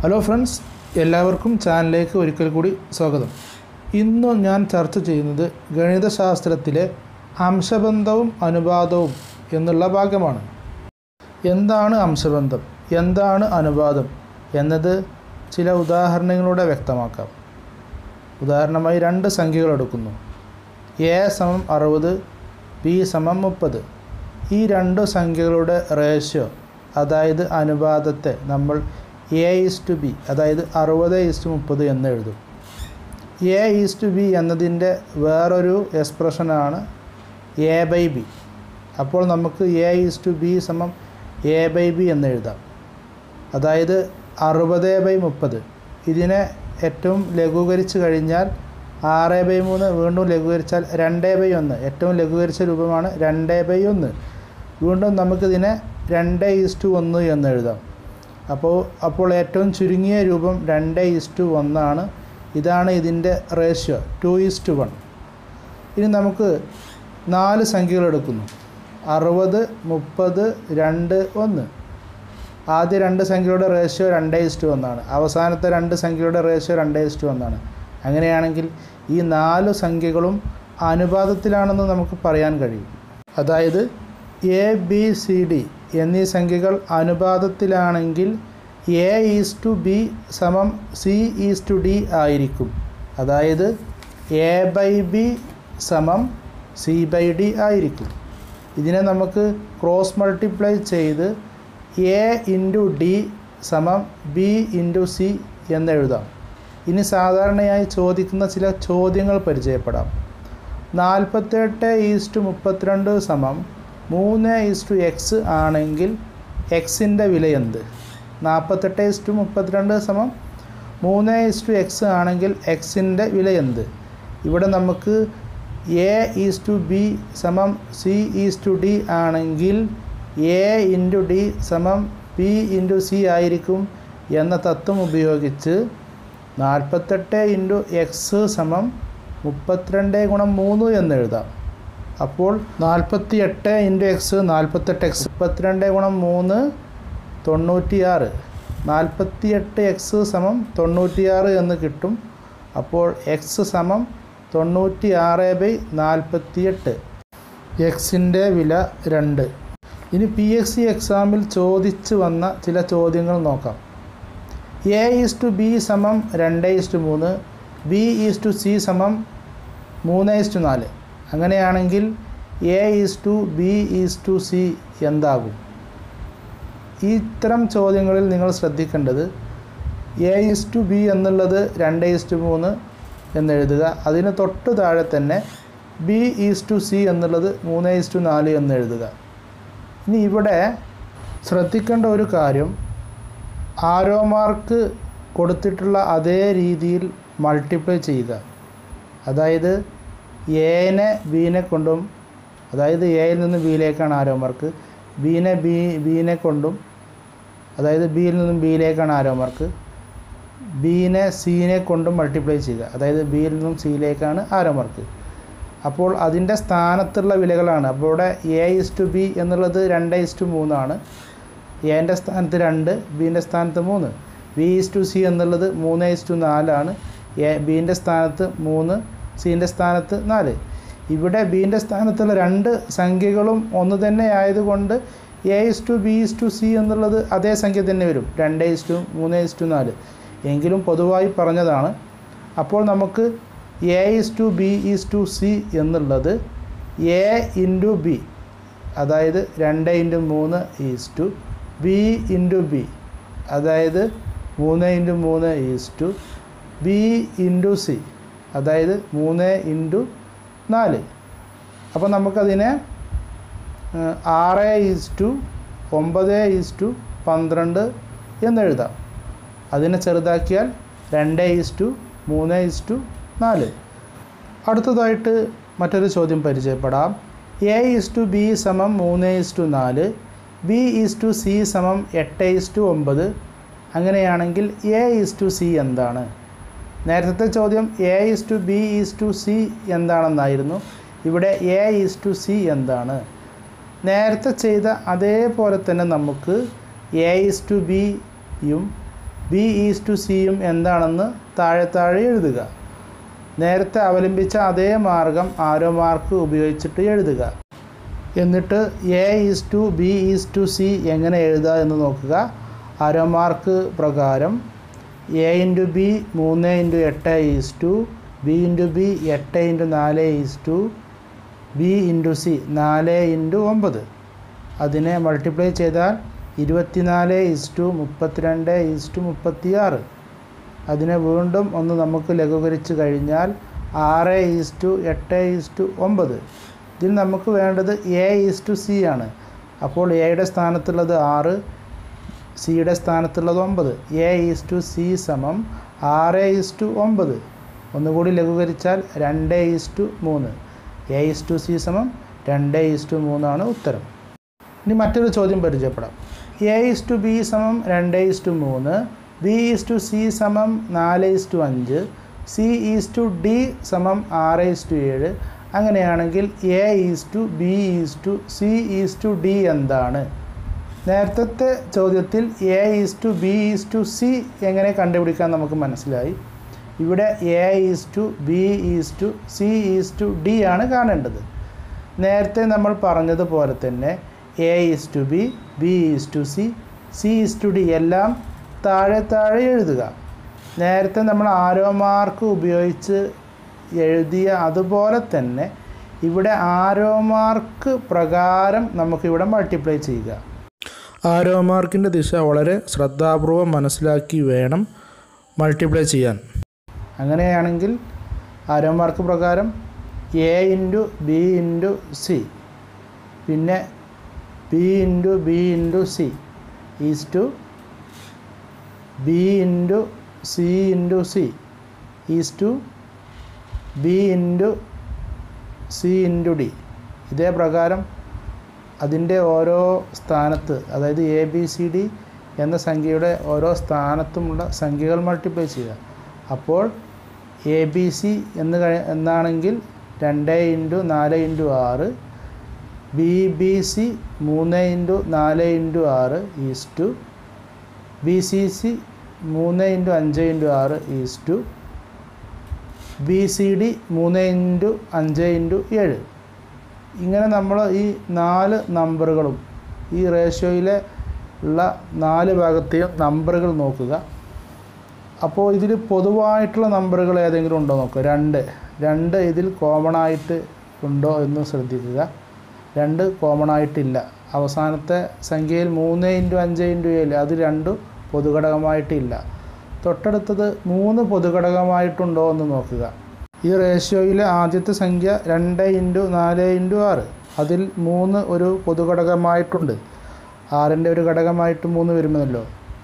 hello friends എല്ലാവർക്കും ചാനലിലേക്ക് ഒരിക്കൽ കൂടി സ്വാഗതം ഇന്ന് ഞാൻ ചർച്ച ചെയ്യുന്നത് ഗണിതശാസ്ത്രത്തിലെ അംശബന്ധവും അനുപാതവും എന്നുള്ള ഭാഗമാണ് എന്താണ് അംശബന്ധം എന്താണ് അനുപാതം എന്നത് ചില ഉദാഹരണങ്ങളിലൂടെ വ്യക്തമാക്കാം ഉദാഹരണമായി രണ്ട് സംഖ്യകൾ എടുക്കുന്നു എ സമം അറുപത് ബി സമം മുപ്പത് ഈ രണ്ട് സംഖ്യകളുടെ റേഷ്യോ അതായത് അനുപാതത്തെ നമ്മൾ എ ഈസ് ടു ബി അതായത് അറുപത് ഈസ് ടു മുപ്പത് എന്ന് എഴുതും എ ഈസ് ടു ബി എന്നതിൻ്റെ വേറൊരു എക്സ്പ്രഷനാണ് എ ബൈ ബി അപ്പോൾ നമുക്ക് എ ഈസ് ടു ബി സമം എ ബൈ ബി എന്ന് എഴുതാം അതായത് അറുപത് ബൈ മുപ്പത് ഇതിനെ ഏറ്റവും ലഘൂകരിച്ച് കഴിഞ്ഞാൽ ആറ് ബൈ മൂന്ന് വീണ്ടും ലഘൂകരിച്ചാൽ രണ്ട് ബൈ ഒന്ന് ഏറ്റവും ലഘൂകരിച്ച രൂപമാണ് രണ്ട് ബൈ ഒന്ന് വീണ്ടും നമുക്കിതിനെ രണ്ട് ഈസ്റ്റു ഒന്ന് എന്ന് എഴുതാം അപ്പോൾ അപ്പോൾ ഏറ്റവും ചുരുങ്ങിയ രൂപം രണ്ട് ഈസ്റ്റു ഒന്നാണ് ഇതാണ് ഇതിൻ്റെ റേഷ്യോ ടു ഈസ്റ്റു വൺ ഇനി നമുക്ക് നാല് സംഖ്യകൾ എടുക്കുന്നു അറുപത് മുപ്പത് രണ്ട് ഒന്ന് ആദ്യ രണ്ട് സംഖ്യയുടെ റേഷ്യോ രണ്ട് ഇസ്റ്റു ഒന്നാണ് അവസാനത്തെ രണ്ട് സംഖ്യയുടെ റേഷ്യോ രണ്ട് ഇസ്റ്റു ഒന്നാണ് അങ്ങനെയാണെങ്കിൽ ഈ നാല് സംഖ്യകളും അനുപാതത്തിലാണെന്ന് നമുക്ക് പറയാൻ കഴിയും അതായത് എ ബി സി ഡി എന്നീ സംഖ്യകൾ അനുപാതത്തിലാണെങ്കിൽ എ ഈസ് ടു ബി സമം സി ഈസ് ടു ഡി ആയിരിക്കും അതായത് എ ബൈ ബി സമം സി ബൈ ഡി ആയിരിക്കും ഇതിനെ നമുക്ക് ക്രോസ് മൾട്ടിപ്ലൈ ചെയ്ത് എ ഇൻറ്റു ഡി സമം ബി ഇൻറ്റു സി എന്നെഴുതാം ഇനി സാധാരണയായി ചോദിക്കുന്ന ചില ചോദ്യങ്ങൾ പരിചയപ്പെടാം നാൽപ്പത്തെട്ട് ഈസ്റ്റു മുപ്പത്തിരണ്ട് സമം മൂന്ന് ഈസ്റ്റു എക്സ് ആണെങ്കിൽ എക്സിൻ്റെ വില എന്ത് നാൽപ്പത്തെട്ട് ഈസ്റ്റു മുപ്പത്തിരണ്ട് സമം മൂന്ന് ഈസ്റ്റു എക്സ് ആണെങ്കിൽ എക്സിൻ്റെ വില എന്ത് ഇവിടെ നമുക്ക് എ ഈസ് ടു ബി സമം സി ഈസ് ടു ഡി ആണെങ്കിൽ എ ഇൻറ്റു ഡി സമം പി ഇൻറ്റു സി ആയിരിക്കും എന്ന തത്വം ഉപയോഗിച്ച് നാൽപ്പത്തെട്ട് ഇൻറ്റു എക്സ് സമം മുപ്പത്തിരണ്ട് ഗുണം മൂന്ന് എന്ന് എഴുതാം അപ്പോൾ നാൽപ്പത്തി എട്ട് ഇൻറ്റു എക്സ് നാൽപ്പത്തെട്ട് എക്സ് മുപ്പത്തിരണ്ട് ഗുണം മൂന്ന് തൊണ്ണൂറ്റിയാറ് നാൽപ്പത്തി എട്ട് എക്സ് സമം തൊണ്ണൂറ്റിയാറ് എന്ന് കിട്ടും അപ്പോൾ എക്സ് സമം തൊണ്ണൂറ്റി ആറ് ബൈ നാൽപ്പത്തിയെട്ട് എക്സിൻ്റെ വില രണ്ട് ഇനി പി എസ് സി എക്സാമിൽ ചോദിച്ച് വന്ന ചില ചോദ്യങ്ങൾ നോക്കാം എ ഈസ് ടു ബി സമം രണ്ട് ഈസ് ടു മൂന്ന് ബി ഈസ് ടു സി സമം മൂന്ന് ഈസ് ടു നാല് അങ്ങനെയാണെങ്കിൽ A is to B is to C എന്താകും ഈ ഇത്തരം ചോദ്യങ്ങളിൽ നിങ്ങൾ ശ്രദ്ധിക്കേണ്ടത് എ ഈസ് ടു ബി എന്നുള്ളത് രണ്ട് ഈസ് ടു മൂന്ന് എന്നെഴുതുക അതിന് തൊട്ട് താഴെ തന്നെ ബി ഈസ് ടു സി എന്നുള്ളത് മൂന്ന് ഈസ് ടു നാല് എന്ന് എഴുതുക ഇനി ഇവിടെ ശ്രദ്ധിക്കേണ്ട ഒരു കാര്യം ആരോ മാർക്ക് കൊടുത്തിട്ടുള്ള അതേ രീതിയിൽ മൾട്ടിപ്ലൈ ചെയ്യുക അതായത് എനെ ബീനെ കൊണ്ടും അതായത് എയിൽ നിന്ന് ബിയിലേക്കാണ് ആരോ മാർക്ക് ബീനെ ബി ബീനെ കൊണ്ടും അതായത് ബിയിൽ നിന്നും ബിയിലേക്കാണ് ആരോ മാർക്ക് ബീനെ സീനെ കൊണ്ടും മൾട്ടിപ്ലൈ ചെയ്യുക അതായത് ബിയിൽ നിന്നും സിയിലേക്കാണ് ആരോ മാർക്ക് അപ്പോൾ അതിൻ്റെ സ്ഥാനത്തുള്ള വിലകളാണ് അപ്പോൾ ഇവിടെ എ ഇസ് ടു ബി എന്നുള്ളത് രണ്ട് ഇസ് ടു മൂന്നാണ് എൻ്റെ സ്ഥാനത്ത് രണ്ട് ബീൻ്റെ സ്ഥാനത്ത് മൂന്ന് ബി ഇസ് ടു സി എന്നുള്ളത് മൂന്ന് ഇസ് ടു നാലാണ് എ ബീൻ്റെ സ്ഥാനത്ത് മൂന്ന് സീൻ്റെ സ്ഥാനത്ത് നാല് ഇവിടെ ബീൻ്റെ സ്ഥാനത്തുള്ള രണ്ട് സംഖ്യകളും ഒന്ന് തന്നെ ആയതുകൊണ്ട് A is to B is to C എന്നുള്ളത് അതേ സംഖ്യ തന്നെ വരും രണ്ട് ഇസ് ടു മൂന്ന് ഇസ് ടു നാല് എങ്കിലും പൊതുവായി പറഞ്ഞതാണ് അപ്പോൾ നമുക്ക് A is to B is to C എന്നുള്ളത് എ ഇൻറ്റു ബി അതായത് രണ്ട് ഇൻറ്റു മൂന്ന് is to B into B അതായത് മൂന്ന് ഇൻറ്റു മൂന്ന് is to B into C അതായത് മൂന്ന് ഇൻറ്റു നാല് അപ്പോൾ നമുക്കതിനെ ആറ് ഈസ് ടു ഒമ്പത് ഈസ് ടു പന്ത്രണ്ട് എന്നെഴുതാം അതിനെ ചെറുതാക്കിയാൽ രണ്ട് ഈസ് ടു മൂന്ന് ഈസ് ടു നാല് അടുത്തതായിട്ട് മറ്റൊരു ചോദ്യം പരിചയപ്പെടാം എ ഈസ് ടു ബി സമം മൂന്ന് ഈസ് ടു നാല് ബി ഈസ് ടു സി സമം എട്ട് ഈസ് ടു ഒമ്പത് അങ്ങനെയാണെങ്കിൽ എ ഈസ് ടു സി എന്താണ് നേരത്തെ ചോദ്യം A is to B is to C എന്താണെന്നായിരുന്നു ഇവിടെ എ ഈസ് ടു സി എന്താണ് നേരത്തെ ചെയ്ത അതേപോലെ തന്നെ നമുക്ക് എ ഈസ് ടു ബിയും ബി ഈസ് ടു സിയും എന്താണെന്ന് താഴെ താഴെ എഴുതുക നേരത്തെ അവലംബിച്ച അതേ മാർഗം ആരോ മാർക്ക് ഉപയോഗിച്ചിട്ട് എഴുതുക എന്നിട്ട് A is to B is to C എങ്ങനെ എഴുതുക എന്ന് നോക്കുക ആരോ മാർക്ക് പ്രകാരം എ ഇൻറ്റു ബി മൂന്ന് ഇൻറ്റു എട്ട് is to B into B എട്ട് ഇൻറ്റു നാല് is to B into C നാല് ഇൻറ്റു ഒമ്പത് അതിനെ മൾട്ടിപ്ലൈ ചെയ്താൽ ഇരുപത്തിനാല് ഈസ് ടു മുപ്പത്തിരണ്ട് ഈസ് ടു മുപ്പത്തിയാറ് അതിനെ വീണ്ടും ഒന്ന് നമുക്ക് ലഘൂകരിച്ച് കഴിഞ്ഞാൽ ആറ് ഈസ് ടു എട്ട് ഈസ് ടു ഒമ്പത് ഇതിൽ നമുക്ക് വേണ്ടത് എ ഈസ് ടു സി ആണ് അപ്പോൾ എയുടെ സ്ഥാനത്തുള്ളത് ആറ് സിയുടെ സ്ഥാനത്തുള്ളത് ഒമ്പത് എ ഈസ് ടു സി സമം ആറ് ഈസ് ടു ഒമ്പത് ഒന്നുകൂടി ലഘൂകരിച്ചാൽ രണ്ട് ഈസ് ടു മൂന്ന് എ ഈസ് ടു സി സമം രണ്ട് ഈസ് ടു മൂന്നാണ് ഉത്തരം ഇനി മറ്റൊരു ചോദ്യം പരിചയപ്പെടാം എ ഈസ് ടു ബി സമം രണ്ട് ഈസ് ടു മൂന്ന് ബി ഈസ് ടു സി സമം നാല് ഈസ് ടു അഞ്ച് സി ഈസ് ടു ഡി സമം ആറ് ഈസ് ടു ഏഴ് അങ്ങനെയാണെങ്കിൽ A is to B is to C is to D എന്താണ് നേരത്തെ ചോദ്യത്തിൽ A is to B is to C എങ്ങനെ കണ്ടുപിടിക്കാൻ നമുക്ക് മനസ്സിലായി ഇവിടെ A is to B is to C is to D ആണ് കാണേണ്ടത് നേരത്തെ നമ്മൾ പറഞ്ഞതുപോലെ തന്നെ A is to B B is to C C is to D എല്ലാം താഴെ താഴെ എഴുതുക നേരത്തെ നമ്മൾ ആരോ മാർക്ക് ഉപയോഗിച്ച് എഴുതിയ അതുപോലെ തന്നെ ഇവിടെ ആരോ മാർക്ക് പ്രകാരം നമുക്കിവിടെ മൾട്ടിപ്ലൈ ചെയ്യുക ആരോ മാർക്കിൻ്റെ ദിശ വളരെ ശ്രദ്ധാപൂർവം മനസ്സിലാക്കി വേണം മൾട്ടിപ്ലൈ ചെയ്യാൻ അങ്ങനെയാണെങ്കിൽ ആരോ മാർക്ക് പ്രകാരം A into B into C പിന്നെ B into B into C is to B into C into C is to B into C into D ഇതേ പ്രകാരം അതിൻ്റെ ഓരോ സ്ഥാനത്ത് അതായത് എ ബി സി ഡി എന്ന സംഖ്യയുടെ ഓരോ സ്ഥാനത്തുമുള്ള സംഖ്യകൾ മൾട്ടിപ്ലൈ ചെയ്യുക അപ്പോൾ എ ബി സി എന്ന് കഴി എന്നാണെങ്കിൽ രണ്ട് ഇൻറ്റു നാല് ഇൻറ്റു ആറ് ബി ബി സി മൂന്ന് ഇൻറ്റു നാല് ഇൻറ്റു ആറ് is to B C C മൂന്ന് ഇൻറ്റു അഞ്ച് ഇൻറ്റു ആറ് is to B C D മൂന്ന് ഇൻറ്റു അഞ്ച് ഇൻറ്റു ഏഴ് ഇങ്ങനെ നമ്മൾ ഈ നാല് നമ്പറുകളും ഈ റേഷ്യോയിലെ ഉള്ള നാല് ഭാഗത്തെയും നമ്പറുകൾ നോക്കുക അപ്പോൾ ഇതിൽ പൊതുവായിട്ടുള്ള നമ്പറുകൾ ഏതെങ്കിലും ഉണ്ടോ നോക്കുക രണ്ട് രണ്ട് ഇതിൽ കോമൺ ആയിട്ട് ഉണ്ടോ എന്ന് ശ്രദ്ധിക്കുക രണ്ട് കോമൺ ആയിട്ടില്ല അവസാനത്തെ സംഖ്യയിൽ മൂന്ന് ഇൻറ്റു അഞ്ച് ഇൻറ്റു ഏഴ് അത് രണ്ടും പൊതുഘടകമായിട്ടില്ല തൊട്ടടുത്തത് മൂന്ന് പൊതുഘടകമായിട്ടുണ്ടോ എന്ന് നോക്കുക ഈ റേഷ്യോയിലെ ആദ്യത്തെ സംഖ്യ രണ്ട് ഇൻറ്റു നാല് ഇൻറ്റു ആറ് അതിൽ മൂന്ന് ഒരു പൊതുഘടകമായിട്ടുണ്ട് ആറിൻ്റെ ഒരു ഘടകമായിട്ട് മൂന്ന് വരുമല്ലോ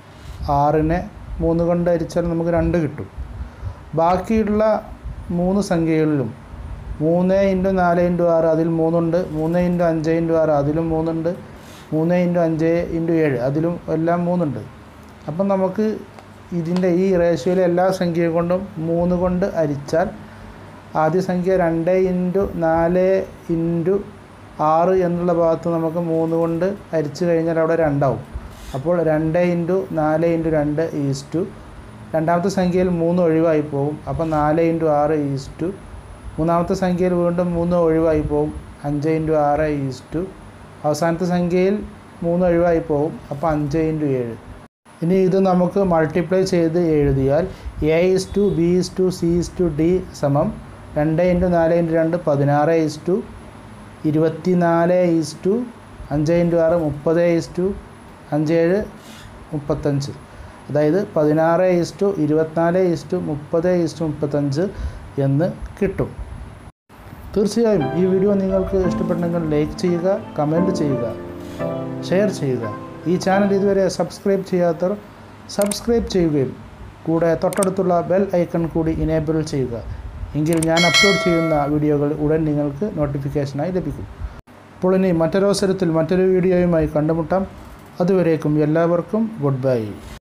ആറിനെ മൂന്ന് കൊണ്ട് ഹരിച്ചാൽ നമുക്ക് രണ്ട് കിട്ടും ബാക്കിയുള്ള മൂന്ന് സംഖ്യകളിലും മൂന്ന് ഇൻറ്റു നാല് ഇൻറ്റു ആറ് അതിൽ മൂന്നുണ്ട് മൂന്ന് ഇൻറ്റു അഞ്ച് ഇൻറ്റു ആറ് അതിലും മൂന്നുണ്ട് മൂന്ന് ഇൻറ്റു അഞ്ച് ഇൻറ്റു ഏഴ് അതിലും എല്ലാം മൂന്നുണ്ട് അപ്പം നമുക്ക് ഇതിൻ്റെ ഈ റേഷ്യോയിലെ എല്ലാ സംഖ്യ കൊണ്ടും മൂന്ന് കൊണ്ട് ഹരിച്ചാൽ ആദ്യ സംഖ്യ രണ്ട് ഇൻറ്റു നാല് ഇൻറ്റു ആറ് എന്നുള്ള ഭാഗത്ത് നമുക്ക് മൂന്ന് കൊണ്ട് ഹരിച്ചു കഴിഞ്ഞാൽ അവിടെ രണ്ടാവും അപ്പോൾ രണ്ട് ഇൻറ്റു നാല് ഇൻറ്റു രണ്ട് ഈസ് ടു രണ്ടാമത്തെ സംഖ്യയിൽ മൂന്ന് ഒഴിവായി പോകും അപ്പോൾ നാല് ഇൻറ്റു ആറ് ഈസ് ടു മൂന്നാമത്തെ സംഖ്യയിൽ വീണ്ടും മൂന്ന് ഒഴിവായി പോകും അഞ്ച് ഇൻറ്റു ആറ് ഈസ് ടു അവസാനത്തെ സംഖ്യയിൽ മൂന്ന് ഒഴിവായി പോകും അപ്പോൾ അഞ്ച് ഇൻറ്റു ഏഴ് ഇനി ഇത് നമുക്ക് മൾട്ടിപ്ലൈ ചെയ്ത് എഴുതിയാൽ A is to B is to C is to D സമം രണ്ട് ഇൻറ്റു നാല് ഇൻറ്റു രണ്ട് പതിനാറ് ഇസ് ടു ഇരുപത്തി നാല് ഈസ് ടു അഞ്ച് ഇൻറ്റു ആറ് മുപ്പത് ഈസ് ടു അഞ്ച് ഏഴ് മുപ്പത്തഞ്ച് അതായത് പതിനാറ് ഈസ് ടു ഇരുപത്തിനാല് ഈസ് ടു മുപ്പത് ഈസ് ടു മുപ്പത്തഞ്ച് എന്ന് കിട്ടും തീർച്ചയായും ഈ വീഡിയോ നിങ്ങൾക്ക് ഇഷ്ടപ്പെട്ടെങ്കിൽ ലൈക്ക് ചെയ്യുക കമൻറ്റ് ചെയ്യുക ഷെയർ ചെയ്യുക ഈ ചാനൽ ഇതുവരെ സബ്സ്ക്രൈബ് ചെയ്യാത്തവർ സബ്സ്ക്രൈബ് ചെയ്യുകയും കൂടെ തൊട്ടടുത്തുള്ള ബെൽ ഐക്കൺ കൂടി ഇനേബിൾ ചെയ്യുക എങ്കിൽ ഞാൻ അപ്ലോഡ് ചെയ്യുന്ന വീഡിയോകൾ ഉടൻ നിങ്ങൾക്ക് നോട്ടിഫിക്കേഷനായി ലഭിക്കും അപ്പോൾ ഇനി മറ്റൊരവസരത്തിൽ മറ്റൊരു വീഡിയോയുമായി കണ്ടുമുട്ടാം അതുവരേക്കും എല്ലാവർക്കും ഗുഡ് ബൈ